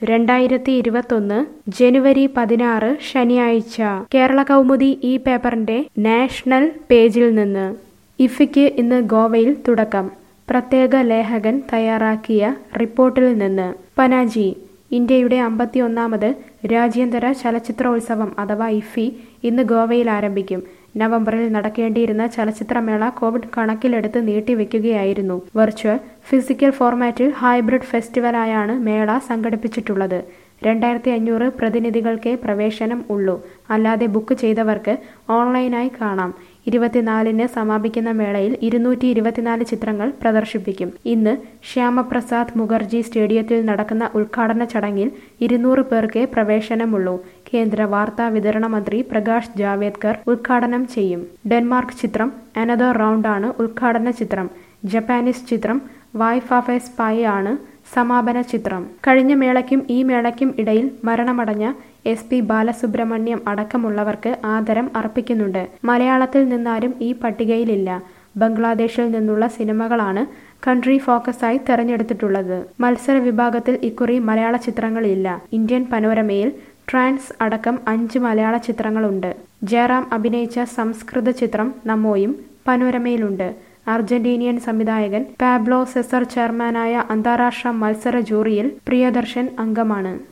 രണ്ടായിരത്തി ഇരുപത്തൊന്ന് ജനുവരി പതിനാറ് ശനിയാഴ്ച കേരള കൗമുദി ഈ പേപ്പറിന്റെ നാഷണൽ പേജിൽ നിന്ന് ഇഫയ്ക്ക് ഇന്ന് ഗോവയിൽ തുടക്കം പ്രത്യേക ലേഖകൻ തയ്യാറാക്കിയ റിപ്പോർട്ടിൽ നിന്ന് പനാജി ഇന്ത്യയുടെ അമ്പത്തിയൊന്നാമത് രാജ്യാന്തര ചലച്ചിത്രോത്സവം അഥവാ ഇഫി ഇന്ന് ഗോവയിൽ ആരംഭിക്കും നവംബറിൽ നടക്കേണ്ടിയിരുന്ന ചലച്ചിത്രമേള കോവിഡ് കണക്കിലെടുത്ത് നീട്ടിവെക്കുകയായിരുന്നു വെർച്വൽ ഫിസിക്കൽ ഫോർമാറ്റിൽ ഹൈബ്രിഡ് ഫെസ്റ്റിവലായാണ് മേള സംഘടിപ്പിച്ചിട്ടുള്ളത് രണ്ടായിരത്തി അഞ്ഞൂറ് പ്രതിനിധികൾക്കേ പ്രവേശനം ഉള്ളൂ അല്ലാതെ ബുക്ക് ചെയ്തവർക്ക് ഓൺലൈനായി കാണാം ഇരുപത്തിനാലിന് സമാപിക്കുന്ന മേളയിൽ ഇരുന്നൂറ്റി ഇരുപത്തിനാല് ചിത്രങ്ങൾ പ്രദർശിപ്പിക്കും ഇന്ന് ശ്യാമപ്രസാദ് മുഖർജി സ്റ്റേഡിയത്തിൽ നടക്കുന്ന ഉദ്ഘാടന ചടങ്ങിൽ ഇരുന്നൂറ് പേർക്കേ പ്രവേശനമുള്ളൂ കേന്ദ്ര വാർത്താ വിതരണ മന്ത്രി പ്രകാശ് ജാവേദ്കർ ഉദ്ഘാടനം ചെയ്യും ഡെൻമാർക്ക് ചിത്രം അനദർ റൗണ്ടാണ് ഉദ്ഘാടന ചിത്രം ജപ്പാനീസ് ചിത്രം വൈഫ് ഓഫ് എ സ്പൈ ആണ് സമാപന ചിത്രം കഴിഞ്ഞ മേളയ്ക്കും ഈ മേളയ്ക്കും ഇടയിൽ മരണമടഞ്ഞ എസ് പി ബാലസുബ്രഹ്മണ്യം അടക്കമുള്ളവർക്ക് ആദരം അർപ്പിക്കുന്നുണ്ട് മലയാളത്തിൽ നിന്നാരും ഈ പട്ടികയിലില്ല ബംഗ്ലാദേശിൽ നിന്നുള്ള സിനിമകളാണ് കൺട്രി ഫോക്കസായി തെരഞ്ഞെടുത്തിട്ടുള്ളത് മത്സര വിഭാഗത്തിൽ ഇക്കുറി മലയാള ചിത്രങ്ങളില്ല ഇന്ത്യൻ പനോരമയിൽ ട്രാൻസ് അടക്കം അഞ്ച് മലയാള ചിത്രങ്ങളുണ്ട് ജയറാം അഭിനയിച്ച സംസ്കൃത ചിത്രം നമ്മോയും പനോരമയിലുണ്ട് അർജന്റീനിയൻ സംവിധായകൻ പാബ്ലോ സെസർ ചെയർമാനായ അന്താരാഷ്ട്ര മത്സര ജൂറിയിൽ പ്രിയദർശൻ അംഗമാണ്